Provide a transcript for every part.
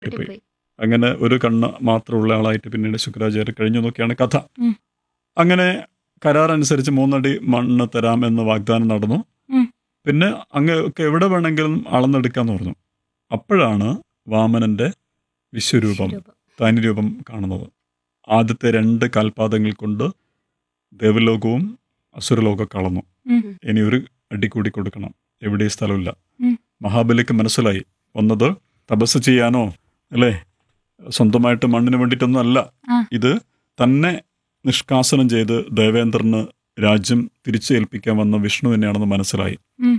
പോയി പോയി. അങ്ങനെ ഒരു കണ്ണ് മാത്രമുള്ള ആളായിട്ട് പിന്നീട് ശുക്രാചാര്യ കഴിഞ്ഞു എന്നൊക്കെയാണ് കഥ ഉം. അങ്ങനെ കരാർ അനുസരിച്ച് മൂന്നടി മണ്ണ് തരാം എന്ന് വാഗ്ദാനം നടന്നു ഉം. പിന്നെ അങ്ങ് ഒക്കെ എവിടെ വേണമെങ്കിലും അളന്നെടുക്കാന്ന് പറഞ്ഞു അപ്പോഴാണ് വാമനന്റെ വിശ്വരൂപം രൂപം. തനിരൂപം കാണുന്നത് ആദ്യത്തെ രണ്ട് കാൽപാദങ്ങൾ കൊണ്ട് ദേവലോകവും അസുരലോകവും കളന്നു ഉം. ഇനി ഒരു അടി കൂടി കൊടുക്കണം എവിടെ സ്ഥലമില്ല ഉം. മഹാബലിക്ക് മനസ്സിലായി വന്നത് തപസ് ചെയ്യാനോ അല്ലേ സ്വന്തമായിട്ട് മണ്ണിന് വേണ്ടിയിട്ടൊന്നും അല്ല ആ. ഇത് തന്നെ നിഷ്കാസനം ചെയ്ത് ദേവേന്ദ്രന് രാജ്യം തിരിച്ചേൽപ്പിക്കാൻ വന്ന വിഷ്ണു തന്നെയാണെന്ന് മനസ്സിലായി ഉം.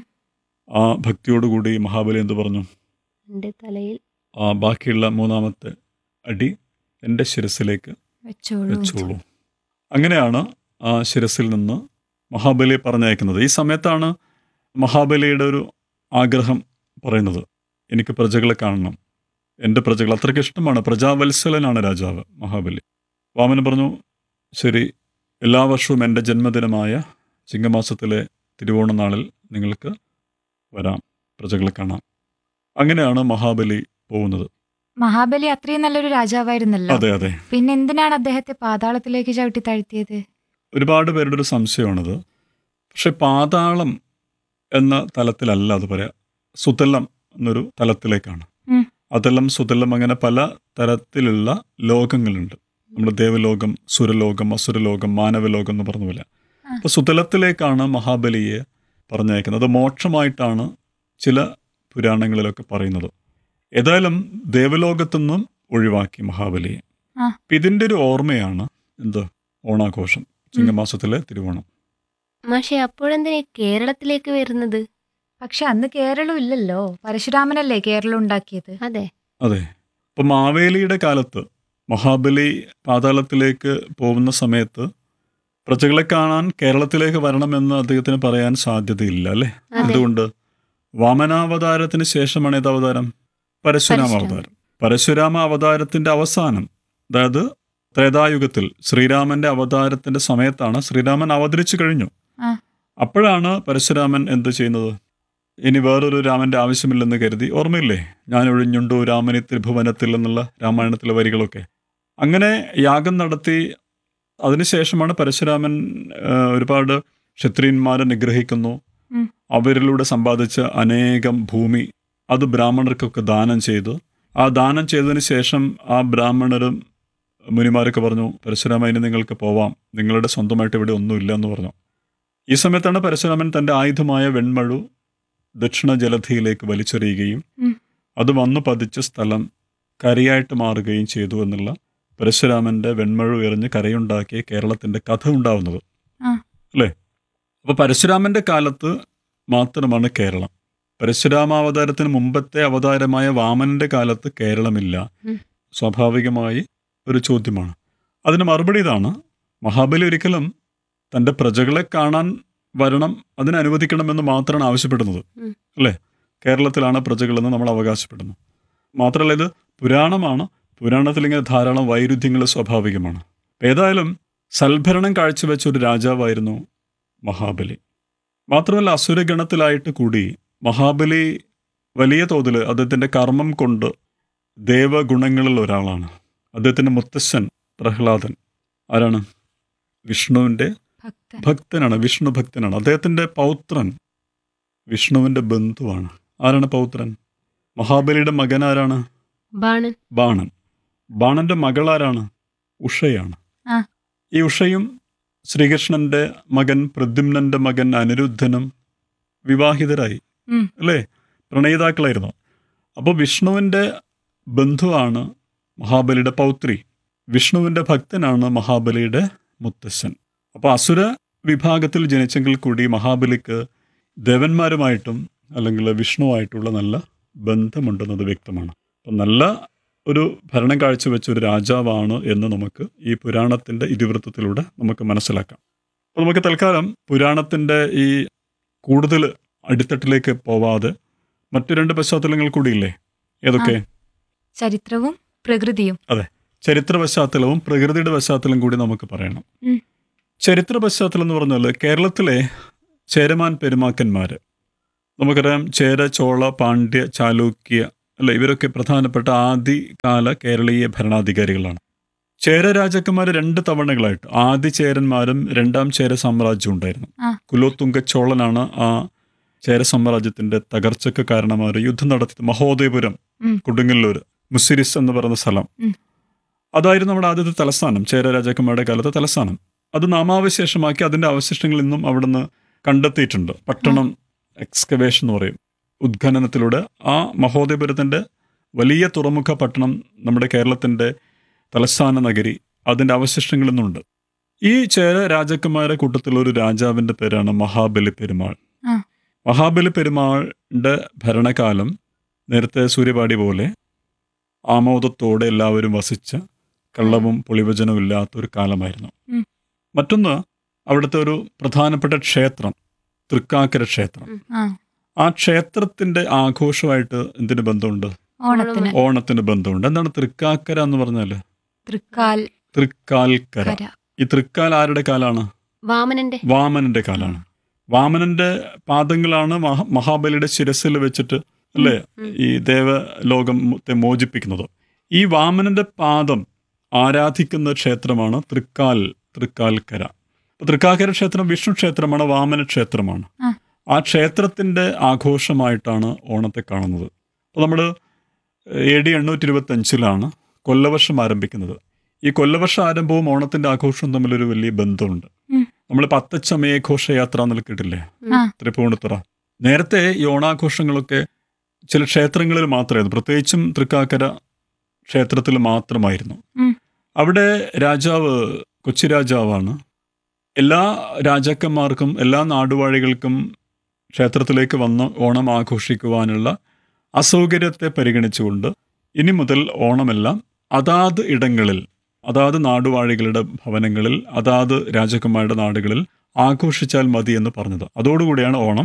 ആ ഭക്തിയോടുകൂടി മഹാബലി എന്ത് പറഞ്ഞു എന്റെ തലയിൽ ആ ബാക്കിയുള്ള മൂന്നാമത്തെ അടി എൻ്റെ ശിരസിലേക്ക് വെച്ചോളൂ വെച്ചോളൂ അങ്ങനെയാണ് ആ ശിരസിൽ നിന്ന് മഹാബലിയെ പറഞ്ഞയക്കുന്നത് ഈ സമയത്താണ് മഹാബലിയുടെ ഒരു ആഗ്രഹം പറയുന്നത് എനിക്ക് പ്രജകളെ കാണണം എൻ്റെ പ്രജകൾ അത്രയ്ക്ക് ഇഷ്ടമാണ് പ്രജാവത്സലനാണ് രാജാവ് മഹാബലി വാമനൻ പറഞ്ഞു ശരി എല്ലാ വർഷവും എൻ്റെ ജന്മദിനമായ ചിങ്ങമാസത്തിലെ തിരുവോണ നാളിൽ നിങ്ങൾക്ക് വരാം പ്രജകളെ കാണാം അങ്ങനെയാണ് മഹാബലി പോകുന്നത് മഹാബലി അത്രയും നല്ലൊരു രാജാവായിരുന്നല്ലോ അതെ അതെ പിന്നെ എന്തിനാണ് അദ്ദേഹത്തെ പാതാളത്തിലേക്ക് ചവിട്ടി താഴ്ത്തിയത് ഒരുപാട് പേരുടെ ഒരു സംശയമാണിത് പക്ഷെ പാതാളം എന്ന തലത്തിലല്ല അത് പറയാം സുതലം എന്നൊരു തലത്തിലേക്കാണ് ഉം. അതെല്ലാം സുതലം അങ്ങനെ പല തരത്തിലുള്ള ലോകങ്ങളുണ്ട് നമ്മൾ ദേവലോകം സുരലോകം അസുരലോകം മാനവലോകം എന്ന് പറഞ്ഞ പോലെ ആ. അപ്പൊ സുതലത്തിലേക്കാണ് മഹാബലിയെ പറഞ്ഞയക്കുന്നത് അത് മോക്ഷമായിട്ടാണ് ചില പുരാണങ്ങളിലൊക്കെ പറയുന്നത് ഏതായാലും ദേവലോകത്തുനിന്നും ഒഴിവാക്കി മഹാബലിയെ ആ. അപ്പൊ ഇതിന്റെ ഒരു ഓർമ്മയാണ് എന്ത് ഓണാഘോഷം ചിങ്ങമാസത്തിലെ തിരുവോണം മാഷെ അപ്പോഴെന്തിനാ കേരളത്തിലേക്ക് വരുന്നത് പക്ഷെ അന്ന് കേരളം ഇല്ലല്ലോ പരശുരാമനല്ലേ കേരളം ഉണ്ടാക്കിയത് അതെ അതെ ഇപ്പൊ മാവേലിയുടെ കാലത്ത് മഹാബലി പാതാളത്തിലേക്ക് പോകുന്ന സമയത്ത് പ്രജകളെ കാണാൻ കേരളത്തിലേക്ക് വരണമെന്ന് അദ്ദേഹത്തിന് പറയാൻ സാധ്യതയില്ല അല്ലേ അതെ എന്തുകൊണ്ട് വാമനാവതാരത്തിന് ശേഷമാണ് ഏത് അവതാരം പരശുരാമ പരശുരാമ. അവതാരം പരശുരാമ അവതാരത്തിന്റെ അവസാനം അതായത് ത്രേതായുഗത്തിൽ ശ്രീരാമന്റെ അവതാരത്തിന്റെ സമയത്താണ് ശ്രീരാമൻ അവതരിച്ചു കഴിഞ്ഞു ആ. അപ്പോഴാണ് പരശുരാമൻ എന്ത് ചെയ്യുന്നത് ഇനി വേറൊരു രാമന്റെ ആവശ്യമില്ലെന്ന് കരുതി ഓർമ്മയില്ലേ ഞാൻ ഒഴിഞ്ഞുണ്ടു രാമനി ത്രിഭുവനത്തിൽ എന്നുള്ള രാമായണത്തിലെ വരികളൊക്കെ അങ്ങനെ യാഗം നടത്തി അതിനുശേഷമാണ് പരശുരാമൻ ആ, ഒരുപാട് ക്ഷത്രിയന്മാരെ നിഗ്രഹിക്കുന്നു ഉം. അവരിലൂടെ സമ്പാദിച്ച അനേകം ഭൂമി അത് ബ്രാഹ്മണർക്കൊക്കെ ദാനം ചെയ്തു ആ ദാനം ചെയ്തതിന് ശേഷം ആ ബ്രാഹ്മണരും മുനിമാരൊക്കെ പറഞ്ഞു പരശുരാമ ഇനി നിങ്ങൾക്ക് പോവാം നിങ്ങളുടെ സ്വന്തമായിട്ട് ഇവിടെ ഒന്നുമില്ല എന്ന് പറഞ്ഞു ഈ സമയത്താണ് പരശുരാമൻ തൻ്റെ ആയുധമായ വെൺമഴു ദക്ഷിണ ജലധിയിലേക്ക് വലിച്ചെറിയുകയും ഉം. അത് വന്നു പതിച്ച സ്ഥലം കരയായിട്ട് മാറുകയും ചെയ്തു എന്നുള്ള പരശുരാമന്റെ വെൺമഴു എറിഞ്ഞ് കരയുണ്ടാക്കിയ കേരളത്തിന്റെ കഥ ഉണ്ടാവുന്നത് ആ. അല്ലേ അപ്പൊ പരശുരാമന്റെ കാലത്ത് മാത്രമാണ് കേരളം പരശുരാമാവതാരത്തിന് മുമ്പത്തെ അവതാരമായ വാമനന്റെ കാലത്ത് കേരളമില്ല ഉം. സ്വാഭാവികമായി ഒരു ചോദ്യമാണ് അതിന് മറുപടി ഇതാണ് മഹാബലി ഒരിക്കലും തൻ്റെ പ്രജകളെ കാണാൻ വരണം അതിനെ അനുവദിക്കണമെന്ന് മാത്രമാണ് ആവശ്യപ്പെടുന്നത് ഉം. അല്ലേ കേരളത്തിലാണ് പ്രജകളെന്ന് നമ്മൾ അവകാശപ്പെടുന്നു മാത്രമല്ല ഇത് പുരാണമാണ് പുരാണത്തിൽ ഇങ്ങനെ ധാരാളം വൈരുദ്ധ്യങ്ങൾ സ്വാഭാവികമാണ് ഏതായാലും സൽഭരണം കാഴ്ചവെച്ച ഒരു രാജാവായിരുന്നു മഹാബലി മാത്രമല്ല അസുരഗണത്തിലായിട്ട് കൂടി മഹാബലി വലിയ തോതിൽ അദ്ദേഹത്തിൻ്റെ കർമ്മം കൊണ്ട് ദേവഗുണങ്ങളിൽ ഒരാളാണ് അദ്ദേഹത്തിൻ്റെ മുത്തശ്ശൻ പ്രഹ്ലാദൻ ആരാണ് വിഷ്ണുവിൻ്റെ ഭക്തൻ ഭക്തനാണ് വിഷ്ണു ഭക്തനാണ് അദ്ദേഹത്തിൻ്റെ പൗത്രൻ വിഷ്ണുവിൻ്റെ ബന്ധുവാണ് ആരാണ് പൗത്രൻ മഹാബലിയുടെ മകൻ ആരാണ് ബാണൻ ബാണൻ ബാണന്റെ മകൾ ആരാണ് ഉഷയാണ് ആ. ഈ ഉഷയും ശ്രീകൃഷ്ണന്റെ മകൻ പ്രദ്യുമ്നന്റെ മകൻ അനിരുദ്ധനും വിവാഹിതരായി ഉം. അല്ലേ പ്രണയിതാക്കളായിരുന്നു അപ്പോൾ വിഷ്ണുവിൻ്റെ ബന്ധുവാണ് മഹാബലിയുടെ പൗത്രി വിഷ്ണുവിൻ്റെ ഭക്തനാണ് മഹാബലിയുടെ മുത്തശ്ശൻ അപ്പോൾ അസുര വിഭാഗത്തിൽ ജനിച്ചെങ്കിൽ കൂടി മഹാബലിക്ക് ദേവന്മാരുമായിട്ടും അല്ലെങ്കിൽ വിഷ്ണുവായിട്ടുള്ള നല്ല ബന്ധമുണ്ടെന്നത് വ്യക്തമാണ് അപ്പം നല്ല ഒരു ഭരണം കാഴ്ചവെച്ച ഒരു രാജാവാണ് എന്ന് നമുക്ക് ഈ പുരാണത്തിൻ്റെ ഇതിവൃത്തത്തിലൂടെ നമുക്ക് മനസ്സിലാക്കാം അപ്പോൾ നമുക്ക് തൽക്കാലം പുരാണത്തിൻ്റെ ഈ കൂടുതൽ അടിത്തട്ടിലേക്ക് പോവാതെ മറ്റു രണ്ട് പശ്ചാത്തലങ്ങൾ കൂടിയില്ലേ ഏതൊക്കെ ചരിത്രവും പ്രകൃതിയും ചരിത്ര പശ്ചാത്തലവും പ്രകൃതിയുടെ പശ്ചാത്തലം കൂടി നമുക്ക് പറയണം ഉം. ചരിത്ര പശ്ചാത്തലം എന്ന് പറഞ്ഞാൽ കേരളത്തിലെ ചേരമാൻ പെരുമാക്കന്മാർ നമുക്കറിയാം ചേര ചോള പാണ്ഡ്യ ചാലൂക്യ അല്ലെ ഇവരൊക്കെ പ്രധാനപ്പെട്ട ആദ്യകാല കേരളീയ ഭരണാധികാരികളാണ് ചേര രാജാക്കന്മാർ രണ്ട് തവണകളായിട്ട് ആദ്യ ചേരന്മാരും രണ്ടാം ചേര സാമ്രാജ്യവും ഉണ്ടായിരുന്നു ആ. കുലോത്തുംഗ ചോളനാണ് ആ ചേര സാമ്രാജ്യത്തിന്റെ തകർച്ചയ്ക്ക് കാരണമായ യുദ്ധം നടത്തിയത് മഹോദയപുരം ഉം. കൊടുങ്ങല്ലൂർ മുസിരിസ് എന്ന് പറയുന്ന സ്ഥലം ഉം. അതായിരുന്നു നമ്മുടെ ആദ്യത്തെ തലസ്ഥാനം ചേര രാജാക്കന്മാരുടെ കാലത്തെ തലസ്ഥാനം അത് നാമാവശേഷമാക്കി അതിന്റെ അവശിഷ്ടങ്ങൾ ഇന്നും അവിടുന്ന് കണ്ടെത്തിയിട്ടുണ്ട് പട്ടണം എക്സ്കവേഷൻ എന്ന് പറയും ഉദ്ഖനനത്തിലൂടെ ആ മഹോദയപുരത്തിന്റെ വലിയ തുറമുഖ പട്ടണം നമ്മുടെ കേരളത്തിന്റെ തലസ്ഥാന നഗരി അതിന്റെ അവശിഷ്ടങ്ങൾ ഇന്നുണ്ട് ഈ ചേര രാജാക്കന്മാരുടെ കൂട്ടത്തിലുള്ള ഒരു രാജാവിന്റെ പേരാണ് മഹാബലി പെരുമാൾ ആ. മഹാബലി പെരുമാളിന്റെ ഭരണകാലം നേരത്തെ സൂര്യപാടി പോലെ ആമോദത്തോടെ എല്ലാവരും വസിച്ച കള്ളവും പൊളിവചനവും ഇല്ലാത്ത ഒരു കാലമായിരുന്നു ഉം. മറ്റൊന്ന് അവിടുത്തെ ഒരു പ്രധാനപ്പെട്ട ക്ഷേത്രം തൃക്കാക്കര ക്ഷേത്രം ആ ആ ക്ഷേത്രത്തിന്റെ ആഘോഷമായിട്ട് എന്തിന് ബന്ധമുണ്ട് ഓണത്തിന് ഓണത്തിന് ബന്ധമുണ്ട് എന്താണ് തൃക്കാക്കര എന്ന് പറഞ്ഞാല് തൃക്കാൽ തൃക്കാൽക്കര കര ഈ തൃക്കാൽ ആരുടെ കാലാണ് വാമനന്റെ വാമനന്റെ കാലാണ് വാമനന്റെ പാദങ്ങളാണ് മഹ- മഹാബലിയുടെ ശിരസിൽ വെച്ചിട്ട് അല്ലേ ഉം. ഈ ദേവലോകത്തെ മോചിപ്പിക്കുന്നത് ഈ വാമനന്റെ പാദം ആരാധിക്കുന്ന ക്ഷേത്രമാണ് തൃക്കാൽ തൃക്കാൽക്കര അപ്പൊ തൃക്കാക്കര ക്ഷേത്രം വിഷ്ണു ക്ഷേത്രമാണ് വാമന ക്ഷേത്രമാണ് ആ. ആ ക്ഷേത്രത്തിന്റെ ആഘോഷമായിട്ടാണ് ഓണത്തെ കാണുന്നത് അപ്പോൾ നമ്മൾ എ ഡി എണ്ണൂറ്റി ഇരുപത്തി അഞ്ചിലാണ് കൊല്ലവർഷം ആരംഭിക്കുന്നത് ഈ കൊല്ലവർഷ ആരംഭവും ഓണത്തിന്റെ ആഘോഷവും തമ്മിലൊരു വലിയ ബന്ധമുണ്ട് ഉം. നമ്മൾ പത്തച്ചമയ ഘോഷയാത്ര എന്നുള്ള കേട്ടില്ലേ ആ തൃപ്പൂണിത്തുറ നേരത്തെ ഈ ഓണാഘോഷങ്ങളൊക്കെ ചില ക്ഷേത്രങ്ങളിൽ മാത്രമായിരുന്നു പ്രത്യേകിച്ചും തൃക്കാക്കര ക്ഷേത്രത്തിൽ മാത്രമായിരുന്നു ഉം. അവിടെ രാജാവ് കൊച്ചി രാജാവാണ് എല്ലാ രാജാക്കന്മാർക്കും എല്ലാ നാടുവാഴികൾക്കും ക്ഷേത്രത്തിലേക്ക് വന്ന് ഓണം ആഘോഷിക്കുവാനുള്ള അസൗകര്യത്തെ പരിഗണിച്ചുകൊണ്ട് ഇനി മുതൽ ഓണമെല്ലാം അതാത് ഇടങ്ങളിൽ അതാത് നാടുവാഴികളുടെ ഭവനങ്ങളിൽ അതാത് രാജകുമാരുടെ നാടുകളിൽ ആഘോഷിച്ചാൽ മതി എന്ന് പറഞ്ഞത് അതോടുകൂടിയാണ് ഓണം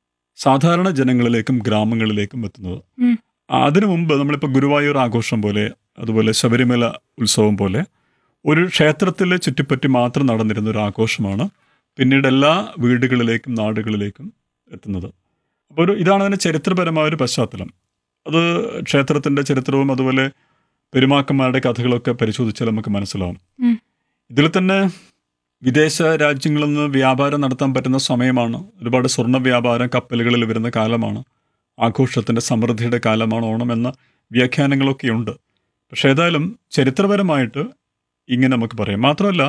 സാധാരണ ജനങ്ങളിലേക്കും ഗ്രാമങ്ങളിലേക്കും എത്തുന്നത് ഉം. അതിനു മുമ്പ് നമ്മളിപ്പോൾ ഗുരുവായൂർ ആഘോഷം പോലെ അതുപോലെ ശബരിമല ഉത്സവം പോലെ ഒരു ക്ഷേത്രത്തിലെ ചുറ്റിപ്പറ്റി മാത്രം നടന്നിരുന്ന ഒരു ആഘോഷമാണ് പിന്നീട് എല്ലാ വീടുകളിലേക്കും നാടുകളിലേക്കും എത്തുന്നത് അപ്പോൾ ഒരു ഇതാണ് അതിൻ്റെ ചരിത്രപരമായ ഒരു പശ്ചാത്തലം അത് ക്ഷേത്രത്തിൻ്റെ ചരിത്രവും അതുപോലെ പെരുമാക്കന്മാരുടെ കഥകളൊക്കെ പരിശോധിച്ചാൽ നമുക്ക് മനസ്സിലാവും ഉം. ഇതിൽ തന്നെ വിദേശ രാജ്യങ്ങളിൽ നിന്ന് വ്യാപാരം നടത്താൻ പറ്റുന്ന സമയമാണ് ഒരുപാട് സ്വർണ്ണ വ്യാപാരം കപ്പലുകളിൽ വരുന്ന കാലമാണ് ആഘോഷത്തിൻ്റെ സമൃദ്ധിയുടെ കാലമാണ് ഓണം എന്ന വ്യാഖ്യാനങ്ങളൊക്കെയുണ്ട് പക്ഷേ ഏതായാലും ചരിത്രപരമായിട്ട് ഇങ്ങനെ നമുക്ക് പറയാം മാത്രമല്ല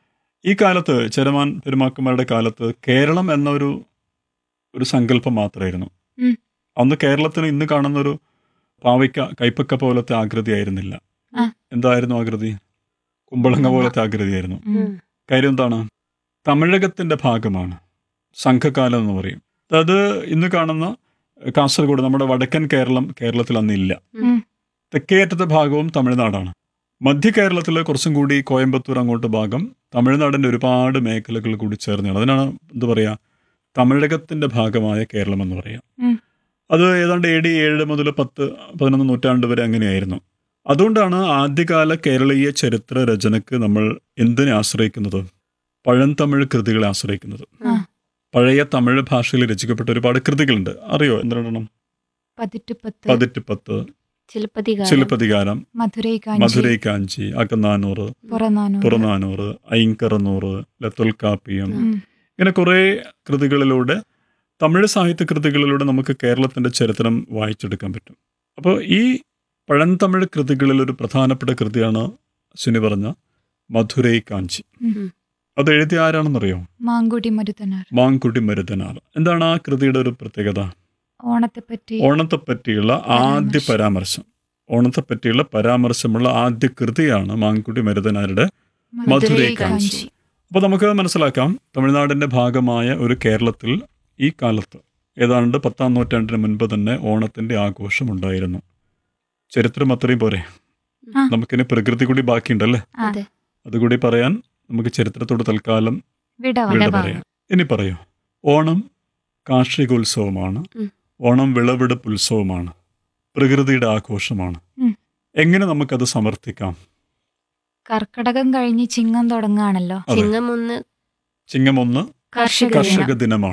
ഈ കാലത്ത് ചെരമാൻ പെരുമാക്കന്മാരുടെ കാലത്ത് കേരളം എന്നൊരു ഒരു സങ്കല്പം മാത്രമായിരുന്നു ഉം. അന്ന് കേരളത്തിന് ഇന്ന് കാണുന്ന ഒരു പാവയ്ക്ക കൈപ്പക്ക പോലത്തെ ആകൃതി ആയിരുന്നില്ല ആ. എന്തായിരുന്നു ആകൃതി കുമ്പളങ്ങ പോലത്തെ ആകൃതിയായിരുന്നു ഉം. കാര്യം എന്താണ് തമിഴകത്തിന്റെ ഭാഗമാണ് സംഘകാലം എന്ന് പറയും അതായത് ഇന്ന് കാണുന്ന കാസർഗോഡ് നമ്മുടെ വടക്കൻ കേരളം കേരളത്തിൽ അന്നില്ല ഉം. തെക്കേയറ്റത്തെ ഭാഗവും തമിഴ്നാടാണ് മധ്യ കേരളത്തിൽ കുറച്ചും കൂടി കോയമ്പത്തൂർ അങ്ങോട്ട് ഭാഗം തമിഴ്നാടിന്റെ ഒരുപാട് മേഖലകൾ കൂടി ചേർന്നാണ് അതിനാണ് എന്താ പറയുക തമിഴകത്തിന്റെ ഭാഗമായ കേരളം എന്ന് പറയാം ഉം. അത് ഏതാണ്ട് എ ഡി ഏഴ് മുതൽ പത്ത് പതിനൊന്ന് നൂറ്റാണ്ട് വരെ അങ്ങനെയായിരുന്നു അതുകൊണ്ടാണ് ആദ്യകാല കേരളീയ ചരിത്ര രചനയ്ക്ക് നമ്മൾ എന്തിനെ ആശ്രയിക്കുന്നത് പഴന്തമിഴ് കൃതികളെ ആശ്രയിക്കുന്നത് ആ. പഴയ തമിഴ് ഭാഷയിൽ രചിക്കപ്പെട്ട ഒരുപാട് കൃതികളുണ്ട് അറിയോ എന്തെണ്ണം പതിറ്റുപത്ത് പതിറ്റുപത്ത് ചിലപ്പതികാരം ചിലപ്പതികാരം മധുരൈ കാഞ്ചി മധുരൈ കാഞ്ചി അകനാനൂറ് പുറനാനൂറ് പുറനാനൂറ് ഐങ്കറനൂറ് ലത്തൊൽക്കാപ്പിയം ഉം. ഇങ്ങനെ കുറേ കൃതികളിലൂടെ തമിഴ് സാഹിത്യ കൃതികളിലൂടെ നമുക്ക് കേരളത്തിൻ്റെ ചരിത്രം വായിച്ചെടുക്കാൻ പറ്റും അപ്പോൾ ഈ പഴന്തമിഴ് കൃതികളിൽ ഒരു പ്രധാനപ്പെട്ട കൃതിയാണ് ശനി പറഞ്ഞ മധുരൈ കാഞ്ചി ഉം. അത് എഴുതിയ ആരാണെന്നറിയോ മാങ്കുടി മരുതനാർ മാങ്കുട്ടി മരുതനാർ എന്താണ് ആ കൃതിയുടെ ഒരു പ്രത്യേകത ഓണത്തെപ്പറ്റി ഓണത്തെ പറ്റിയുള്ള ആദ്യ പരാമർശം ഓണത്തെ പറ്റിയുള്ള പരാമർശമുള്ള ആദ്യ കൃതിയാണ് മാങ്കുട്ടി മരുതനാരുടെ മധുരൈ കാഞ്ചി. അപ്പോൾ നമുക്ക് മനസ്സിലാക്കാം തമിഴ്നാടിൻ്റെ ഭാഗമായ ഒരു കേരളത്തിൽ ഈ കാലത്ത് ഏതാണ്ട് പത്താം നൂറ്റാണ്ടിന് മുൻപ് തന്നെ ഓണത്തിൻ്റെ ആഘോഷം ഉണ്ടായിരുന്നു ചരിത്രം അത്രയും പോരെ ആ. നമുക്കിനി പ്രകൃതി കൂടി ബാക്കിയുണ്ടല്ലേ ആ. അതെ അതുകൂടി പറയാൻ നമുക്ക് ചരിത്രത്തോട് തൽക്കാലം വിടവാ വിട വിടവാ. പറയാം ഇനി പറയൂ ഓണം കാർഷികോത്സവമാണ് ഉം. ഓണം വിളവെടുപ്പ് ഉത്സവമാണ് പ്രകൃതിയുടെ ആഘോഷമാണ് ഉം. എങ്ങനെ നമുക്കത് സമർത്ഥിക്കാം കർക്കടകം കഴിഞ്ഞ് ചിങ്ങം തുടങ്ങുകയാണല്ലോ അതെ. ചിങ്ങം ഒന്ന് ചിങ്ങം ഒന്ന് കാർഷിക കർഷക ദിനമാണ് ഉം.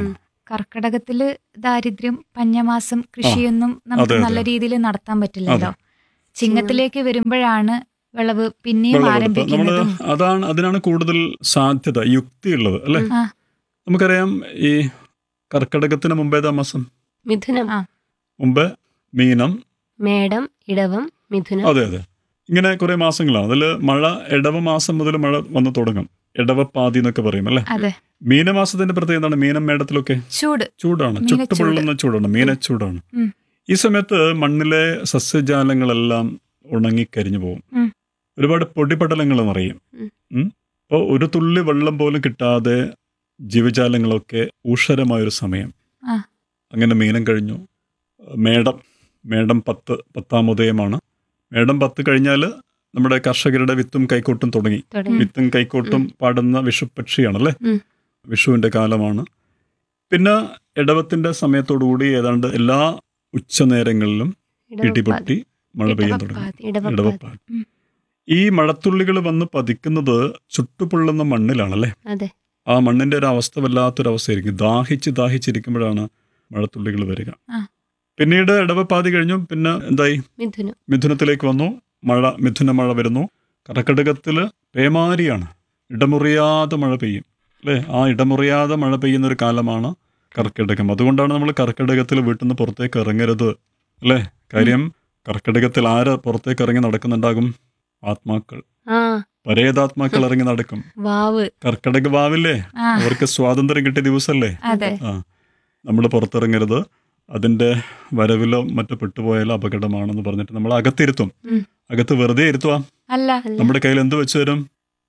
കർക്കിടകത്തില് ദാരിദ്ര്യം പഞ്ഞമാസം കൃഷിയൊന്നും നമുക്ക് അതെ, നല്ല അതെ. രീതിയിൽ നടത്താൻ പറ്റില്ലല്ലോ ചിങ്ങത്തിലേക്ക് വരുമ്പോഴാണ് വിളവ് പിന്നെയും വിളവെടുപ്പ് നമ്മള് ആരംഭിക്കുന്നതും അതാണ് അതിനാണ് കൂടുതൽ സാധ്യത യുക്തിയുള്ളത് അല്ലെ ആ. നമുക്കറിയാം ഈ കർക്കിടകത്തിന് മുമ്പേതാ മാസം മിഥുനം ആ. മുമ്പ് മീനം മേടം ഇടവം മിഥുനം അതെ അതെ ഇങ്ങനെ കുറെ മാസങ്ങളാണ് അതിൽ മഴ ഇടവ മാസം മുതൽ മഴ വന്നു തുടങ്ങും ഇടവപ്പാതി എന്നൊക്കെ പറയും അല്ലെ അതെ മീനമാസത്തിന്റെ പ്രത്യേകത എന്താണ് മീനം മേടത്തിലൊക്കെ ചൂട് ചൂടാണ് മീനച്ചൂട്. ചുട്ടുപൊള്ളുന്ന ചൂടാണ് മീനച്ചൂടാണ് ഉം. ഈ സമയത്ത് മണ്ണിലെ സസ്യജാലങ്ങളെല്ലാം ഉണങ്ങിക്കരിഞ്ഞു പോകും ഉം. ഒരുപാട് പൊടിപടലങ്ങൾ നിറയും ഉം. അപ്പോൾ ഒരു തുള്ളി വെള്ളം പോലും കിട്ടാതെ ജീവജാലങ്ങളൊക്കെ ഊഷരമായൊരു സമയം ആ. അങ്ങനെ മീനം കഴിഞ്ഞു മേടം മേടം പത്ത് പത്താം ഉദയമാണ് മേടം പത്ത് കഴിഞ്ഞാൽ നമ്മുടെ കർഷകരുടെ വിത്തും കൈക്കോട്ടും തുടങ്ങി തുടങ്ങി വിത്തും കൈക്കോട്ടും പാടുന്ന വിഷുപക്ഷിയാണല്ലേ ഉം. വിഷുവിന്റെ കാലമാണ് പിന്നെ ഇടവത്തിന്റെ സമയത്തോടുകൂടി ഏതാണ്ട് എല്ലാ ഉച്ചനേരങ്ങളിലും ഇടിപൊട്ടി മഴ പെയ്യാൻ തുടങ്ങി ഇടവപ്പാതി ഇടവപ്പാതി ഇടവപ്പാതി ഉം. ഈ മഴത്തുള്ളികൾ വന്ന് പതിക്കുന്നത് ചുട്ടുപൊള്ളുന്ന മണ്ണിലാണല്ലേ അതെ ആ മണ്ണിന്റെ ഒരു അവസ്ഥ വല്ലാത്തൊരവസ്ഥയായിരിക്കും ദാഹിച്ച് ദാഹിച്ചിരിക്കുമ്പോഴാണ് മഴത്തുള്ളികൾ വരിക ആ. പിന്നീട് ഇടവപ്പാതി കഴിഞ്ഞു പിന്നെ എന്തായി മിഥുനം മിഥുനത്തിലേക്ക് വന്നു മഴ മിഥുന മഴ വരുന്നു കർക്കിടകത്തിൽ പേമാരിയാണ് ഇടമുറിയാതെ മഴ പെയ്യും അല്ലേ ആ ഇടമുറിയാതെ മഴ പെയ്യുന്ന ഒരു കാലമാണ് കർക്കിടകം അതുകൊണ്ടാണ് നമ്മൾ കർക്കിടകത്തിൽ വീട്ടിൽ നിന്ന് പുറത്തേക്ക് ഇറങ്ങരുത് അല്ലേ കാര്യം കർക്കിടകത്തിൽ ആര് പുറത്തേക്ക് ഇറങ്ങി നടക്കുന്നുണ്ടാകും ആത്മാക്കൾ ആ പരേതാത്മാക്കൾ ഇറങ്ങി നടക്കും വാവ് കർക്കിടക വാവില്ലേ ആ അവർക്ക് സ്വാതന്ത്ര്യം കിട്ടിയ ദിവസമല്ലേ അതെ ആ നമ്മൾ പുറത്തിറങ്ങരുത് അതിന്റെ വരവിലോ മറ്റോ പെട്ടുപോയാലോ അപകടമാണെന്ന് പറഞ്ഞിട്ട് നമ്മൾ അകത്തിരുത്തും ഉം. അകത്ത് വെറുതെ ഇരുത്തുക അല്ല അല്ല. നമ്മുടെ കയ്യിൽ എന്ത് വെച്ചു തരും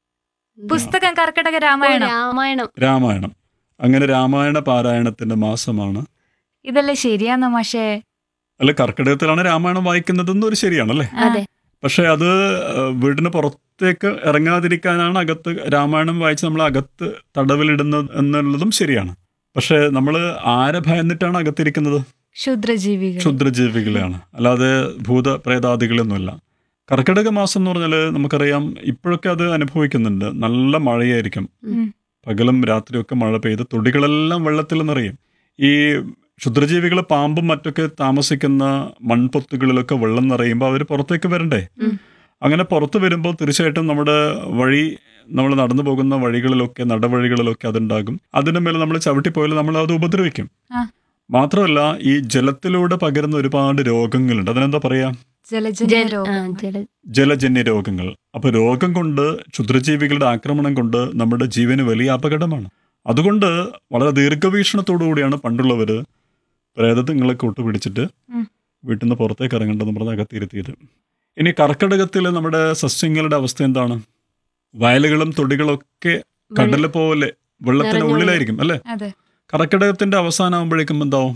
പുസ്തകം കർക്കിടക ഓ, രാമായണം രാമായണം രാമായണം അങ്ങനെ രാമായണ പാരായണത്തിന്റെ മാസമാണ് ഇതല്ലേ ശരിയാന്ന് മാഷേ അല്ല കർക്കിടകത്തിലാണ് രാമായണം വായിക്കുന്നതെന്ന് ഒരു ശരിയാണല്ലേ ആ, അതെ പക്ഷെ അത് ഏഹ്, വീടിന് പുറത്തേക്ക് ഇറങ്ങാതിരിക്കാനാണ് അകത്ത് രാമായണം വായിച്ച് നമ്മൾ അകത്ത് തടവിലിടുന്നത് എന്നുള്ളതും ശരിയാണ് പക്ഷെ നമ്മൾ ആരെ ഭയന്നിട്ടാണ് അകത്തിരിക്കുന്നത് ക്ഷുദ്രജീവികൾ ക്ഷുദ്രജീവികളെയാണ് അല്ലാതെ ഭൂത പ്രേതാദികളൊന്നുമല്ല കർക്കിടക മാസം എന്ന് പറഞ്ഞാൽ നമുക്കറിയാം ഇപ്പോഴൊക്കെ അത് അനുഭവിക്കുന്നുണ്ട് നല്ല മഴയായിരിക്കും ഉം. പകലും രാത്രിയൊക്കെ മഴ പെയ്ത് തൊടികളെല്ലാം വെള്ളത്തിൽ നിറയും ഈ ക്ഷുദ്രജീവികൾ പാമ്പും മറ്റൊക്കെ താമസിക്കുന്ന മൺപൊത്തുകളിലൊക്കെ വെള്ളം നിറയുമ്പോൾ അവർ പുറത്തേക്ക് വരണ്ടേ ഉം. അങ്ങനെ പുറത്ത് വരുമ്പോൾ തീർച്ചയായിട്ടും നമ്മുടെ വഴി നമ്മൾ നടന്നു പോകുന്ന വഴികളിലൊക്കെ നടവഴികളിലൊക്കെ അതുണ്ടാകും അതിന് മേലെ നമ്മൾ ചവിട്ടിപ്പോയാൽ നമ്മൾ അത് ഉപദ്രവിക്കും ആ. മാത്രമല്ല ഈ ജലത്തിലൂടെ പകരുന്ന ഒരുപാട് രോഗങ്ങളുണ്ട് അതിനെന്താ പറയാ ജലജന്യ ജല ആ, രോഗം ജല ജലജന്യ രോഗങ്ങൾ അപ്പൊ രോഗം കൊണ്ട് ക്ഷുദ്രജീവികളുടെ ആക്രമണം കൊണ്ട് നമ്മുടെ ജീവന് വലിയ അപകടമാണ് അതുകൊണ്ട് വളരെ ദീർഘവീക്ഷണത്തോടു കൂടിയാണ് പണ്ടുള്ളവര് പ്രേതങ്ങളെ കൂട്ടുപിടിച്ചിട്ട് ഉം. വീട്ടിൽ നിന്ന് പുറത്തേക്ക് ഇറങ്ങേണ്ടെന്ന് പറഞ്ഞ് അകത്തിരുത്തിയത് ഇനി കർക്കിടകത്തിൽ നമ്മുടെ സസ്യങ്ങളുടെ അവസ്ഥ എന്താണ് വയലുകളും തൊടികളൊക്കെ കടൽ പോലെ വെള്ളത്തിന്റെ നിറഞ്ഞു ഉള്ളിലായിരിക്കും അല്ലെ അതെ കർക്കിടകത്തിന്റെ അവസാനമാകുമ്പോഴേക്കും എന്താവും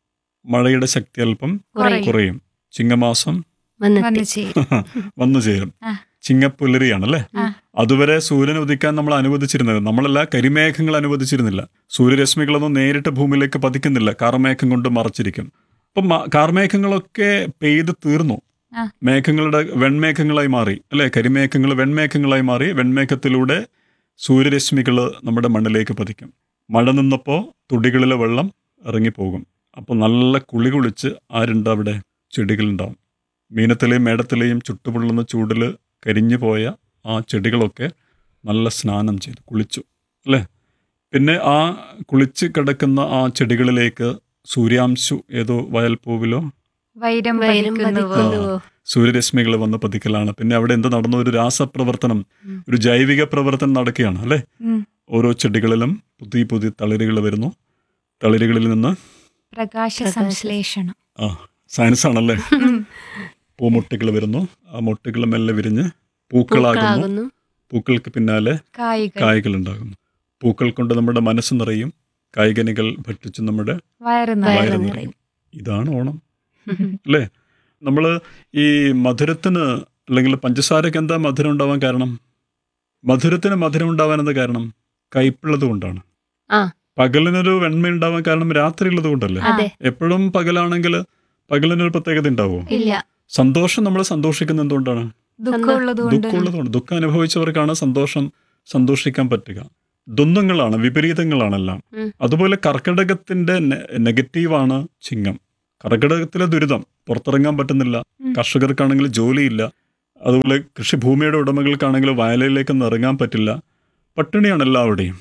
മഴയുടെ ശക്തി അല്പം കുറയും. കുറയും ചിങ്ങമാസം വന്നു വന്നെത്തി ചേരും വന്നു ചേരും ആ. ചിങ്ങപ്പുലരിയാണല്ലേ ആ. അതുവരെ സൂര്യൻ ഉദിക്കാൻ നമ്മൾ അനുവദിച്ചിരുന്നത് നമ്മളല്ല കരിമേഘങ്ങൾ അനുവദിച്ചിരുന്നില്ല സൂര്യരശ്മികളൊന്നും നേരിട്ട് ഭൂമിയിലേക്ക് പതിക്കുന്നില്ല കാർമേഘം കൊണ്ട് മറച്ചിരിക്കും അപ്പം മ- കാർമേഘങ്ങളൊക്കെ പെയ്ത് തീർന്നു ആ. മേഘങ്ങളുടെ വെൺമേഘങ്ങളായി മാറി അല്ലെ കരിമേഘങ്ങൾ വെൺമേഘങ്ങളായി മാറി വെൺമേഘത്തിലൂടെ സൂര്യരശ്മികൾ നമ്മുടെ മണ്ണിലേക്ക് പതിക്കും മഴ നിന്നപ്പോൾ തുടികളിലെ വെള്ളം ഇറങ്ങിപ്പോകും അപ്പോൾ നല്ല കുളി കുളിച്ച് ആരുണ്ട് അവിടെ ചെടികളുണ്ടാവും മീനത്തിലെയും മേടത്തിലെയും ചുട്ടുപൊള്ളുന്ന ചൂടിൽ കരിഞ്ഞു പോയ ആ ചെടികളൊക്കെ നല്ല സ്നാനം ചെയ്തു കുളിച്ചു അല്ലേ പിന്നെ ആ കുളിച്ച് കിടക്കുന്ന ആ ചെടികളിലേക്ക് സൂര്യാംശു ഏതോ വയൽപ്പൂവിലോ വൈരം വൈരം പതിക്കുന്നുവോ പതിക്കുന്നുവോ സൂര്യരശ്മികൾ വന്ന് പതിക്കലാണ് പിന്നെ അവിടെ എന്ത് നടന്നു ഒരു രാസപ്രവർത്തനം ഉം. ഒരു ജൈവിക പ്രവർത്തനം നടക്കുകയാണ് അല്ലേ ഉം. ഓരോ ചെടികളിലും പുതിയ പുതിയ തളിരുകൾ വരുന്നു തളിരുകളിൽ നിന്ന് പ്രകാശ പ്രകാശ- സംശ്ലേഷണം ആ സയൻസ് ആണല്ലേ ഉം. പൂമൊട്ടുകൾ വരുന്നു ആ മൊട്ടുകൾ മെല്ലെ വിരിഞ്ഞ് പൂക്കളാകുന്നു പൂക്കളാകുന്നു പൂക്കൾക്ക് പിന്നാലെ കായികൾ കായ്കൾ ഉണ്ടാകുന്നു പൂക്കൾ കൊണ്ട് നമ്മുടെ മനസ്സ് നിറയും കായ്കനികൾ ഭക്ഷിച്ച് നമ്മുടെ വയറ് വയറ് വയറ് നിറയും. നിറയും ഇതാണ് ഓണം അല്ലേ നമ്മൾ ഈ മധുരത്തിന് അല്ലെങ്കിൽ പഞ്ചസാരക്ക് എന്താ മധുരം ഉണ്ടാവാൻ കാരണം മധുരത്തിന് മധുരം ഉണ്ടാവാൻ എന്താ കാരണം കയ്പുള്ളത് കൊണ്ടാണ് ആ. പകലിനൊരു വെണ്മ ഉണ്ടാവാൻ കാരണം രാത്രി ഉള്ളത് കൊണ്ടല്ലേ ആ, അതെ എപ്പോഴും പകലാണെങ്കിൽ പകലിനൊരു പ്രത്യേകത ഉണ്ടാവുമോ ഇല്ല സന്തോഷം നമ്മൾ സന്തോഷിക്കുന്ന എന്തുകൊണ്ടാണ് ദുഃഖമുള്ളത് കൊണ്ട് ദുഃഖമുള്ളതുകൊണ്ട് ദുഃഖം അനുഭവിച്ചവർക്കാണ് സന്തോഷം സന്തോഷിക്കാൻ പറ്റുക ദ്വന്ദ്ങ്ങളാണ് വിപരീതങ്ങളാണെല്ലാം ഉം. അതുപോലെ കർക്കിടകത്തിന്റെ നെ- നെഗറ്റീവാണ് ചിങ്ങം കർക്കിടകത്തിലെ ദുരിതം പുറത്തിറങ്ങാൻ പറ്റുന്നില്ല ഉം. കർഷകർക്കാണെങ്കിൽ ജോലിയില്ല അതുപോലെ കൃഷിഭൂമിയുടെ ഉടമകൾക്കാണെങ്കിൽ വയലിലേക്കൊന്നും ഇറങ്ങാൻ പറ്റില്ല പട്ടിണിയാണ് എല്ലാവരുടെയും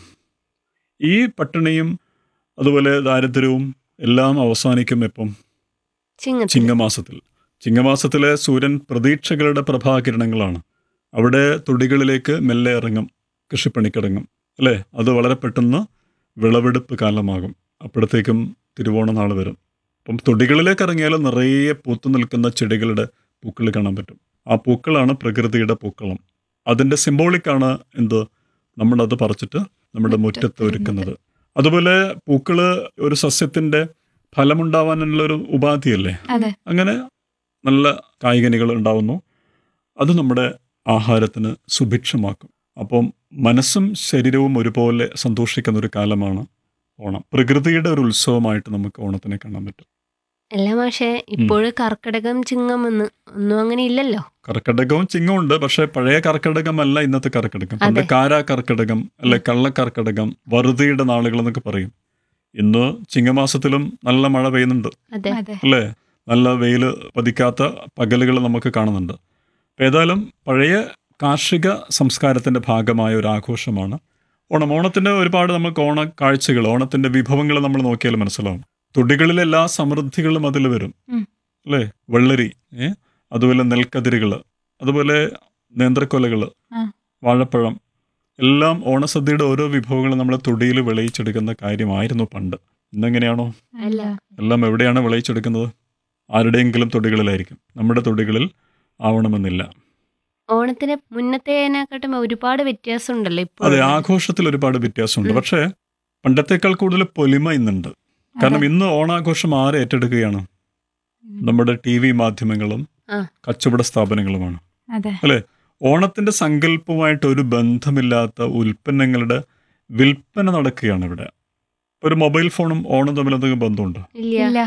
ഈ പട്ടിണിയും അതുപോലെ ദാരിദ്ര്യവും എല്ലാം അവസാനിക്കും എപ്പം ചിങ്ങത്തിൽ ചിങ്ങമാസത്തിൽ ചിങ്ങമാസത്തിലെ സൂര്യൻ പ്രതീക്ഷകളുടെ പ്രഭാകിരണങ്ങളാണ് അവിടെ തൊടികളിലേക്ക് മെല്ലെ ഇറങ്ങും കൃഷിപ്പണിക്കിറങ്ങും അല്ലേ അത് വളരെ പെട്ടെന്ന് വിളവെടുപ്പ് കാലമാകും അപ്പോഴത്തേക്കും തിരുവോണ നാൾ വരും അപ്പം തൊടികളിലേക്ക് ഇറങ്ങിയാൽ നിറയെ പൂത്തു നിൽക്കുന്ന ചെടികളുടെ പൂക്കൾ കാണാൻ പറ്റും ആ പൂക്കളാണ് പ്രകൃതിയുടെ പൂക്കളം അതിൻ്റെ സിംബോളിക്കാണ് എന്ത് നമ്മളത് പറിച്ചിട്ട് നമ്മുടെ മുറ്റത്ത് ഒരുക്കുന്നത് അതുപോലെ പൂക്കള് ഒരു സസ്യത്തിൻ്റെ ഫലമുണ്ടാവാനുള്ള ഒരു ഉപാധിയല്ലേ അതെ അങ്ങനെ നല്ല കായികനികൾ ഉണ്ടാവുന്നു അത് നമ്മുടെ ആഹാരത്തിന് സുഭിക്ഷമാക്കും അപ്പം മനസ്സും ശരീരവും ഒരുപോലെ സന്തോഷിക്കുന്ന ഒരു കാലമാണ് ഓണം പ്രകൃതിയുടെ ഒരു ഉത്സവമായിട്ട് നമുക്ക് ഓണത്തിനെ കാണാൻ പറ്റും അല്ല മാഷെ ഇപ്പോഴും കർക്കിടകം ചിങ്ങം എന്ന് ഒന്നും അങ്ങനെ ഇല്ലല്ലോ കർക്കിടകവും ചിങ്ങവും ഉണ്ട് പക്ഷെ പഴയ കർക്കിടകമല്ല ഇന്നത്തെ കർക്കിടകം പണ്ട് അതെ. കാരാ കർക്കിടകം അല്ലെ കള്ളക്കർക്കിടകം വറുതിയുടെ നാളുകൾ എന്നൊക്കെ പറയും ഇന്ന് ചിങ്ങമാസത്തിലും നല്ല മഴ പെയ്യുന്നുണ്ട് അതെ അതെ അല്ലേ നല്ല വെയിൽ പതിക്കാത്ത പകലുകൾ നമുക്ക് കാണുന്നുണ്ട് അപ്പം ഏതായാലും പഴയ കാർഷിക സംസ്കാരത്തിൻ്റെ ഭാഗമായ ഒരു ആഘോഷമാണ് ഓണം ഓണത്തിൻ്റെ ഒരുപാട് നമുക്ക് ഓണ കാഴ്ചകൾ ഓണത്തിൻ്റെ വിഭവങ്ങൾ നമ്മൾ നോക്കിയാൽ മനസ്സിലാവും തൊടികളിലെ എല്ലാ സമൃദ്ധികളും അതിൽ വരും ഉം. അല്ലേ വെള്ളരി ഏ അതുപോലെ നെൽക്കതിരുകൾ അതുപോലെ നേന്ത്രക്കൊലകൾ ആ. വാഴപ്പഴം എല്ലാം ഓണസദ്യയുടെ ഓരോ വിഭവങ്ങളും നമ്മൾ തൊടിയിൽ വിളയിച്ചെടുക്കുന്ന കാര്യമായിരുന്നു പണ്ട് ഇന്നെങ്ങനെയാണോ അല്ല എല്ലാം എവിടെയാണ് വിളയിച്ചെടുക്കുന്നത് ആരുടെയെങ്കിലും തൊടികളിലായിരിക്കും നമ്മുടെ തൊടികളിൽ ആവണമെന്നില്ല ഓണത്തിന് മുന്നത്തേനെക്കാട്ടും ഒരുപാട് വ്യത്യാസം ഉണ്ടല്ലോ ഇപ്പോൾ അതെ ആഘോഷത്തിൽ ഒരുപാട് വ്യത്യാസമുണ്ട് ഉം. പക്ഷേ പണ്ടത്തേക്കാൾ കൂടുതൽ പൊലിമ ഇന്നുണ്ട് കാരണം അതെ. ഇന്ന് ഓണാഘോഷം ആരെ ഏറ്റെടുക്കുകയാണ് നമ്മുടെ ടി വി മാധ്യമങ്ങളും ആ. കച്ചവട സ്ഥാപനങ്ങളുമാണ് അതെ ഓണത്തിന്റെ സങ്കല്പവുമായിട്ട് ഒരു ബന്ധമില്ലാത്ത ഉൽപ്പന്നങ്ങളുടെ വിൽപ്പന നടക്കുകയാണ് ഇവിടെ ഒരു മൊബൈൽ ഫോണും ഓണം തമ്മിൽ എന്തെങ്കിലും ബന്ധമുണ്ടോ ഇല്ല ഇല്ല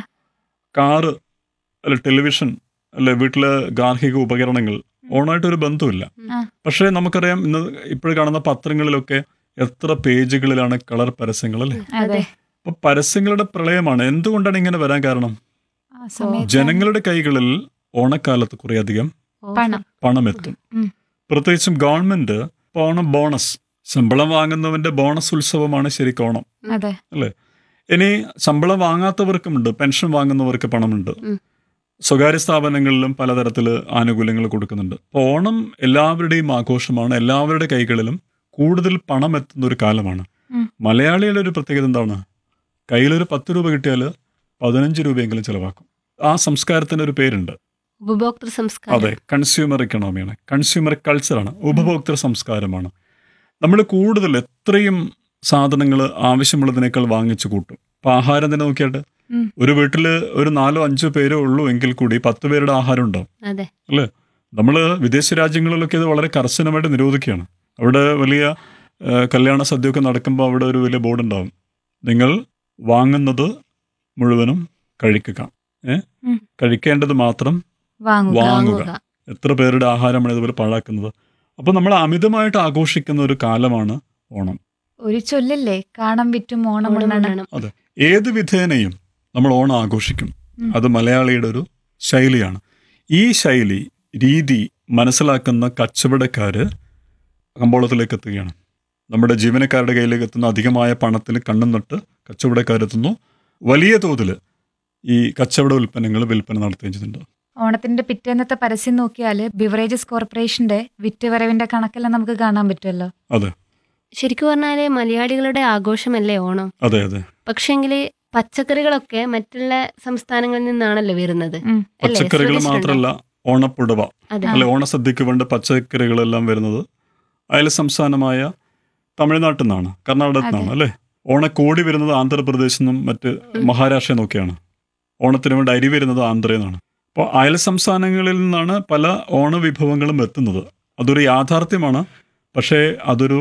കാറ് അല്ല ടെലിവിഷൻ അല്ലെ വീട്ടിലെ ഗാർഹിക ഉപകരണങ്ങൾ ഓണായിട്ട് ഒരു ബന്ധമില്ല ആ. പക്ഷേ നമുക്കറിയാം ഇന്ന് ഇപ്പോൾ കാണുന്ന പത്രങ്ങളിലൊക്കെ എത്ര പേജുകളിലാണ് കളർ പരസ്യങ്ങൾ അല്ലേ അതെ അപ്പൊ പരസ്യങ്ങളുടെ പ്രളയമാണ് എന്തുകൊണ്ടാണ് ഇങ്ങനെ വരാൻ കാരണം ആ സമയത്ത് ജനങ്ങളുടെ കൈകളിൽ ഓണക്കാലത്ത് കുറേയധികം പണം പണം എത്തും ഉം. പ്രത്യേകിച്ചും ഗവൺമെന്റ് ഇപ്പൊ ഓണം ബോണസ് ശമ്പളം വാങ്ങുന്നവന്റെ ബോണസ് ഉത്സവമാണ് ശരിക്കും ഓണം അതെ ഇനി ശമ്പളം വാങ്ങാത്തവർക്കുമുണ്ട് പെൻഷൻ വാങ്ങുന്നവർക്ക് പണമുണ്ട് ഉം. സ്വകാര്യ സ്ഥാപനങ്ങളിലും പലതരത്തിൽ ആനുകൂല്യങ്ങൾ കൊടുക്കുന്നുണ്ട് അപ്പോൾ ഓണം എല്ലാവരുടെയും ആഘോഷമാണ് എല്ലാവരുടെ കൈകളിലും കൂടുതൽ പണം എത്തുന്ന ഒരു കാലമാണ് ഉം. മലയാളിയുടെ ഒരു പ്രത്യേകത എന്താണ് കയ്യിലൊരു പത്ത് രൂപ കിട്ടിയാൽ പതിനഞ്ച് രൂപയെങ്കിലും ചിലവാക്കും ആ സംസ്കാരത്തിന് ഒരു പേരുണ്ട് ഉപഭോക്തൃ സംസ്കാരം അതെ കൺസ്യൂമർ ഇക്കണോമിയാണ് കൺസ്യൂമർ കൾച്ചറാണ് ഉപഭോക്തൃ സംസ്കാരമാണ് നമ്മൾ കൂടുതൽ എത്രയും സാധനങ്ങൾ ആവശ്യമുള്ളതിനേക്കാൾ വാങ്ങിച്ചു കൂട്ടും ഇപ്പം ആഹാരം തന്നെ നോക്കിയാട്ട് ഉം. ഒരു വീട്ടിൽ ഒരു നാലോ അഞ്ചോ പേരേ ഉള്ളൂ എങ്കിൽ കൂടി പത്ത് പേരുടെ ആഹാരം ഉണ്ടാവും അതെ അല്ലേ നമ്മൾ വിദേശ രാജ്യങ്ങളിലൊക്കെ ഇത് വളരെ കർശനമായിട്ട് നിരോധിക്കുകയാണ് അവിടെ വലിയ ആ, കല്യാണ സദ്യയൊക്കെ നടക്കുമ്പോൾ അവിടെ ഒരു വലിയ ബോർഡ് ഉണ്ടാവും നിങ്ങൾ വാങ്ങുന്നത് മുഴുവനും കഴിക്കുക ഏ ഉം. കഴിക്കേണ്ടത് മാത്രം വാങ്ങുക വാങ്ങുക വാങ്ങുക എത്ര പേരുടെ ആഹാരമാണ് ഇതുപോലെ പാഴാക്കുന്നത് അപ്പോൾ നമ്മൾ അമിതമായിട്ട് ആഘോഷിക്കുന്ന ഒരു കാലമാണ് ഓണം ഒരു ചൊല്ലില്ലേ കാണം വിറ്റും ഓണം ഓണം ഉണ്ണണം ഉണ്ണണം. ഏത് വിധേനയും നമ്മൾ ഓണം ആഘോഷിക്കും ഉം. അത് മലയാളിയുടെ ഒരു ശൈലിയാണ് ഈ ശൈലി രീതി മനസ്സിലാക്കുന്ന കച്ചവടക്കാര് കമ്പോളത്തിലേക്ക് എത്തുകയാണ് നമ്മുടെ ജീവനക്കാരുടെ കയ്യിലേക്ക് എത്തുന്ന അധികമായ പണത്തിൽ കണ്ണും നട്ട് കച്ചവടക്കാരെത്തുന്നു വലിയ തോതിൽ ഈ കച്ചവട ഉൽപ്പന്നങ്ങൾ വിൽപ്പന നടത്തുകയും ചെയ്യുന്നുണ്ട് ഓണത്തിന്റെ പിറ്റേന്നത്തെ പരസ്യം നോക്കിയാൽ ബിവറേജസ് കോർപ്പറേഷന്റെ വിറ്റുവരവിന്റെ കണക്കെല്ലാം നമുക്ക് കാണാൻ പറ്റുമല്ലോ അതെ ശരിക്കും പറഞ്ഞാല് മലയാളികളുടെ ആഘോഷമല്ലേ ഓണം അതെ അതെ പക്ഷെങ്കിൽ പച്ചക്കറികളൊക്കെ മറ്റുള്ള സംസ്ഥാനങ്ങളിൽ നിന്നാണല്ലോ വരുന്നത് ഉം. അല്ലേ? പച്ചക്കറികൾ ശ്രദ്ധിച്ചിട്ടുണ്ടോ? മാത്രമല്ല ഓണപ്പുടവ അതെ അല്ലെ ഓണസദ്യക്ക് വേണ്ട പച്ചക്കറികളെല്ലാം വരുന്നത് അയൽ സംസ്ഥാനമായ തമിഴ്നാട്ടിൽ നിന്നാണ് കർണാടകത്തിൽ നിന്നാണ് അല്ലേ ഓണക്കോടി വരുന്നത് ആന്ധ്രാപ്രദേശിൽ നിന്നും മറ്റ് മഹാരാഷ്ട്രയിൽ നിന്നൊക്കെയാണ് ഓണത്തിന് വേണ്ടി അരി വരുന്നത് ആന്ധ്രയിൽ നിന്നാണ് അപ്പോൾ അയൽ സംസ്ഥാനങ്ങളിൽ നിന്നാണ് പല ഓണവിഭവങ്ങളും എത്തുന്നത് അതൊരു യാഥാർത്ഥ്യമാണ് പക്ഷേ അതൊരു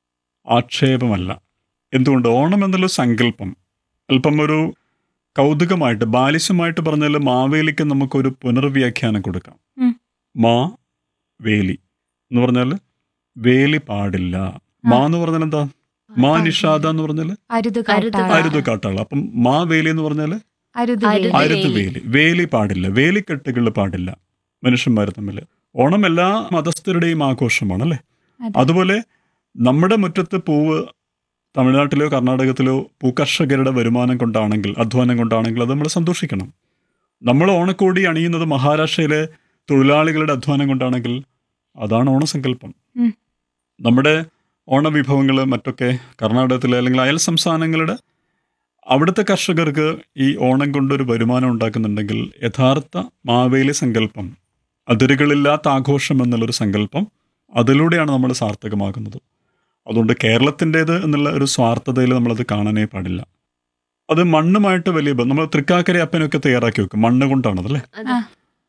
ആക്ഷേപമല്ല എന്തുകൊണ്ട് ഓണം എന്നുള്ള സങ്കല്പം അല്പം ഒരു കൗതുകമായിട്ട് ബാലിശമായിട്ട് പറഞ്ഞാൽ മാവേലിക്ക് നമുക്കൊരു പുനർവ്യാഖ്യാനം കൊടുക്കാം ഉം. മാ വേലി എന്ന് പറഞ്ഞാൽ വേലി പാടില്ല മാ എന്ന് പറഞ്ഞാൽ എന്താ മാ നിഷാദ എന്ന് പറഞ്ഞാല് അരുത് അരുത് കാട്ടാള. അരുത് കാട്ടാള അപ്പം മാ വേലി എന്ന് പറഞ്ഞാല് അരുത് അരുത് വേലി. അരുത് വേലി. വേലി വേലി പാടില്ല വേലിക്കെട്ടുകൾ പാടില്ല മനുഷ്യന്മാർ തമ്മിൽ ഓണം എല്ലാ മതസ്ഥരുടെയും ആഘോഷമാണ് അല്ലേ അതെ. അതുപോലെ നമ്മുടെ മുറ്റത്ത് പൂവ് തമിഴ്നാട്ടിലോ കർണാടകത്തിലോ പൂക്കർഷകരുടെ വരുമാനം കൊണ്ടാണെങ്കിൽ അധ്വാനം കൊണ്ടാണെങ്കിൽ അത് നമ്മൾ സന്തോഷിക്കണം നമ്മൾ ഓണക്കോടി അണിയുന്നത് മഹാരാഷ്ട്രയിലെ തൊഴിലാളികളുടെ അധ്വാനം കൊണ്ടാണെങ്കിൽ അതാണ് ഓണസങ്കല്പം ഉം. നമ്മുടെ ഓണവിഭവങ്ങൾ മറ്റൊക്കെ കർണാടകത്തിലെ അല്ലെങ്കിൽ അയൽ സംസ്ഥാനങ്ങളുടെ അവിടുത്തെ കർഷകർക്ക് ഈ ഓണം കൊണ്ടൊരു വരുമാനം ഉണ്ടാക്കുന്നുണ്ടെങ്കിൽ യഥാർത്ഥ മാവേലി സങ്കല്പം അതിരുകളില്ലാത്ത ആഘോഷം എന്നുള്ളൊരു സങ്കല്പം അതിലൂടെയാണ് നമ്മൾ സാർത്ഥകമാകുന്നത് അതുകൊണ്ട് കേരളത്തിൻ്റേത് എന്നുള്ള ഒരു സ്വാർത്ഥതയിൽ നമ്മളത് കാണാനേ പാടില്ല അത് മണ്ണുമായിട്ട് വലിയ ബന്ധം നമ്മൾ തൃക്കാക്കര അപ്പനൊക്കെ തയ്യാറാക്കി വെക്കും മണ്ണ് കൊണ്ടാണതല്ലേ അതെ. ആ.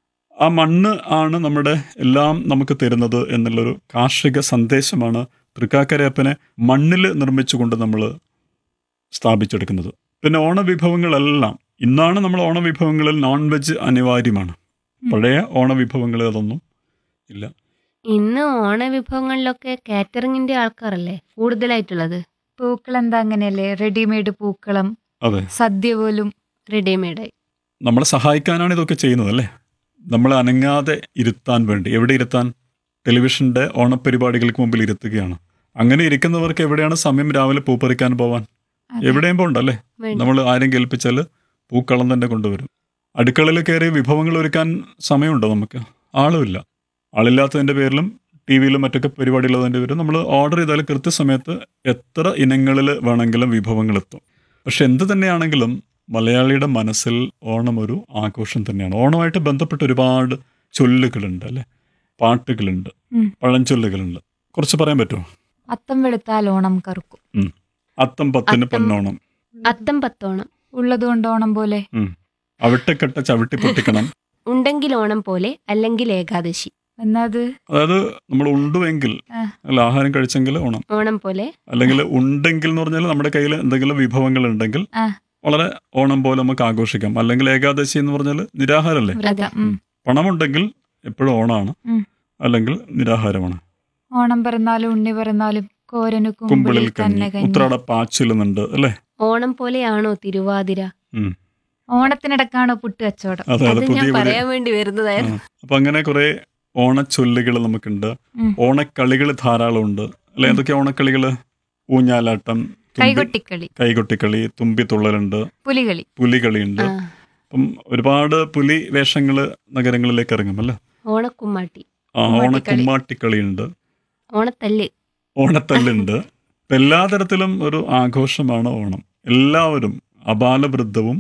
ആ മണ്ണ് ആണ് നമ്മുടെ എല്ലാം നമുക്ക് തരുന്നത് എന്നുള്ളൊരു കാർഷിക സന്ദേശമാണ് തൃക്കാക്കരയപ്പനെ മണ്ണിൽ നിർമ്മിച്ചുകൊണ്ട് നമ്മൾ സ്ഥാപിച്ചെടുക്കുന്നത് പിന്നെ ഓണവിഭവങ്ങളെല്ലാം ഇന്നാണ് നമ്മൾ ഓണവിഭവങ്ങളിൽ നോൺ വെജ് അനിവാര്യമാണ് ഉം. പഴയ ഓണവിഭവങ്ങളിൽ അതൊന്നും ഇല്ല ഇന്ന് ഓണവിഭവങ്ങളിലൊക്കെ കാറ്ററിംഗിന്റെ ആൾക്കാരല്ലേ കൂടുതലായിട്ടുള്ളത് പൂക്കളം എന്താ അങ്ങനെയല്ലേ റെഡിമെയ്ഡ് പൂക്കളം അതെ സദ്യ പോലും റെഡിമെയ്ഡായി നമ്മളെ സഹായിക്കാനാണ് ഇതൊക്കെ ചെയ്യുന്നത് അല്ലേ നമ്മളെ അനങ്ങാതെ ഇരുത്താൻ വേണ്ടി എവിടെ ഇരുത്താൻ ടെലിവിഷന്റെ ഓണപരിപാടികൾക്ക് മുമ്പിൽ ഇരുത്തുകയാണ് അങ്ങനെ ഇരിക്കുന്നവർക്ക് എവിടെയാണ് സമയം രാവിലെ പൂ പറിക്കാൻ പോവാൻ അതെ. എവിടെയും പോണ്ടല്ലേ വേണ്ട. നമ്മൾ ആരും കേൾപ്പിച്ചാൽ പൂക്കളം തന്നെ കൊണ്ടുവരും അടുക്കളയിൽ കയറി വിഭവങ്ങൾ ഒരുക്കാൻ സമയമുണ്ടോ നമുക്ക് ആളുമില്ല ആളില്ലാത്തതിൻ്റെ പേരിലും ടി വിയിലും മറ്റൊക്കെ പരിപാടിയുള്ളതിൻ്റെ പേരിലും നമ്മൾ ഓർഡർ ചെയ്താൽ കൃത്യസമയത്ത് എത്ര ഇനങ്ങളിൽ വേണമെങ്കിലും വിഭവങ്ങൾ എത്തും പക്ഷെ എന്ത് തന്നെയാണെങ്കിലും മലയാളിയുടെ മനസ്സിൽ ഓണം ഒരു ആഘോഷം തന്നെയാണ് ഓണമായിട്ട് ബന്ധപ്പെട്ട് ഒരുപാട് ചൊല്ലുകളുണ്ട് അല്ലേ പാട്ടുകളുണ്ട് ഉം. പഴഞ്ചൊല്ലുകളുണ്ട് കുറച്ച് പറയാൻ പറ്റുമോ അത്തം വെളുത്താൽ ഓണം കറുക്കും അത്തം പത്തിന് അത്തം. പൊന്നോണം അത്തം പത്തോണം ഉള്ളതുകൊണ്ട് ഓണം പോലെ അവിട്ടക്കെട്ട ചവിട്ടി പൊട്ടിക്കണം ഉണ്ടെങ്കിൽ ഓണം പോലെ അല്ലെങ്കിൽ ഏകാദശി എന്നത് അതായത് നമ്മൾ ഉണ്ടുവെങ്കിൽ ആ. അല്ല ആഹാരം കഴിച്ചെങ്കിൽ ഓണം ഓണം പോലെ അല്ലെങ്കിൽ ഉണ്ടെങ്കിൽ എന്ന് പറഞ്ഞാൽ നമ്മുടെ കയ്യിൽ എന്തെങ്കിലും വിഭവങ്ങൾ ഉണ്ടെങ്കിൽ ആ. വളരെ ഓണം പോലെ നമുക്ക് ആഘോഷിക്കാം അല്ലെങ്കിൽ ഏകാദശി എന്ന് പറഞ്ഞാൽ നിരാഹാരമല്ലേ വ്രതം ഉം. പണമുണ്ടെങ്കിൽ എപ്പോഴും ഓണാണ് ഉം. അല്ലെങ്കിൽ നിരാഹാരമാണ് ഓണം പിറന്നാലും ഉണ്ണി പിറന്നാലും കോരനു കുമ്പിളിൽ കുമ്പിളിൽ കഞ്ഞി തന്നെ കഞ്ഞി ഉത്രാട പാച്ചിലുന്നുണ്ട് അല്ലേ ഓണം പോലെയാണോ തിരുവാതിര ഉം. ഓണത്തിനിടക്കാണോ പുട്ട് കച്ചവടം അതെ അത് അതെ ഞാൻ പുതിയ പുതിയ പറയാൻ വേണ്ടി വരുന്നതായിരുന്നു അപ്പൊ അങ്ങനെ കുറെ ഓണച്ചൊല്ലുകൾ നമുക്കുണ്ട് ഉം. ഓണക്കളികൾ ധാരാളം ഉണ്ട് അല്ലെ എന്തൊക്കെ ഓണക്കളികള് ഊഞ്ഞാലാട്ടം തുമ്പി- കൈകൊട്ടിക്കളി കൈകൊട്ടിക്കളി തുമ്പിത്തുള്ളലുണ്ട് പുലികളി പുലികളിയുണ്ട് ആ, അപ്പം ഒരുപാട് പുലി വേഷങ്ങൾ നഗരങ്ങളിലേക്ക് ഇറങ്ങും അല്ലേ ഓണക്കുമ്മാട്ടി ആ ഓണ കുമ്മാട്ടിക്കളി. കുമ്മാട്ടിക്കളിയുണ്ട് ഓണത്തല്ല് ഓണത്തല്ലുണ്ട് ഇപ്പം എല്ലാ തരത്തിലും ഒരു ആഘോഷമാണ് ഓണം എല്ലാവരും അപാലവൃദ്ധവും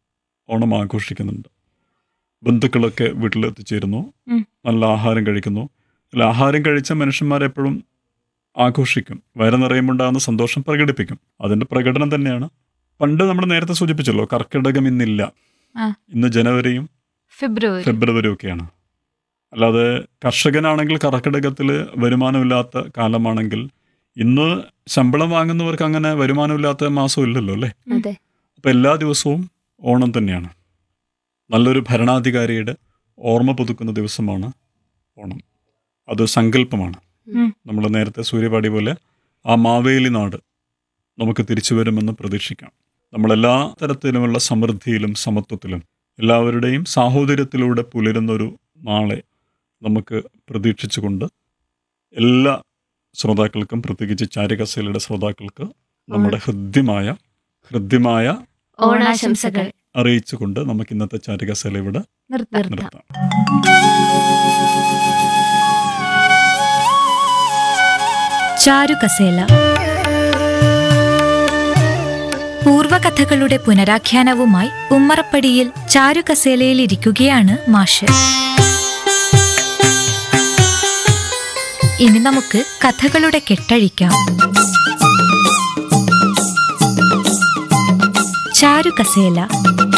ഓണം ആഘോഷിക്കുന്നുണ്ട് ബന്ധുക്കളൊക്കെ വീട്ടിൽ എത്തിച്ചേരുന്നു ഉം. നല്ല ആഹാരം കഴിക്കുന്നു അല്ല ആഹാരം കഴിച്ച മനുഷ്യന്മാരെപ്പോഴും ആഘോഷിക്കും വയറ് നിറയുമുണ്ടാകുന്ന സന്തോഷം പ്രകടിപ്പിക്കും അതിന്റെ പ്രകടനം തന്നെയാണ് പണ്ട് നമ്മൾ നേരത്തെ സൂചിപ്പിച്ചല്ലോ കർക്കിടകം ഇന്നില്ല ആ. ഇന്ന് ജനുവരിയും ഫെബ്രുവരി ഫെബ്രുവരിയും ഒക്കെയാണ് അല്ലാതെ കർഷകനാണെങ്കിൽ കർക്കിടകത്തിൽ വരുമാനമില്ലാത്ത കാലമാണെങ്കിൽ ഇന്ന് ശമ്പളം വാങ്ങുന്നവർക്ക് അങ്ങനെ വരുമാനമില്ലാത്ത മാസം ഇല്ലല്ലോ അല്ലേ അതെ അപ്പം എല്ലാ ദിവസവും ഓണം തന്നെയാണ് നല്ലൊരു ഭരണാധികാരിയുടെ ഓർമ്മ പുതുക്കുന്ന ദിവസമാണ് ഓണം അത് സങ്കല്പമാണ് ഉം. നമ്മൾ നേരത്തെ സൂര്യപാടി പോലെ ആ മാവേലി നാട് നമുക്ക് തിരിച്ചു വരുമെന്ന് പ്രതീക്ഷിക്കാം നമ്മളെല്ലാ തരത്തിലുമുള്ള സമൃദ്ധിയിലും സമത്വത്തിലും എല്ലാവരുടെയും സാഹോദര്യത്തിലൂടെ പുലരുന്നൊരു നാളെ നമുക്ക് പ്രതീക്ഷിച്ചുകൊണ്ട് എല്ലാ ശ്രോതാക്കൾക്കും പ്രത്യേകിച്ച് ചാരികസേലയുടെ ശ്രോതാക്കൾക്ക് നമ്മുടെ ഹൃദ്യമായ ഹൃദ്യമായ ഓണാശംസകൾ അറിയിച്ചുകൊണ്ട് നമുക്ക് ഇന്നത്തെ ചാരികസേല ഇവിടെ നിർത്താം നിർത്താം നിർത്താം ചാരുകസേല പൂർവകഥകളുടെ പുനരാഖ്യാനവുമായി ഉമ്മറപ്പടിയിൽ ചാരുകസേലയിൽ ഇരിക്കുകയാണ് മാഷ് ഇനി നമുക്ക് കഥകളുടെ കെട്ടഴിക്കാം ചാരുകസേല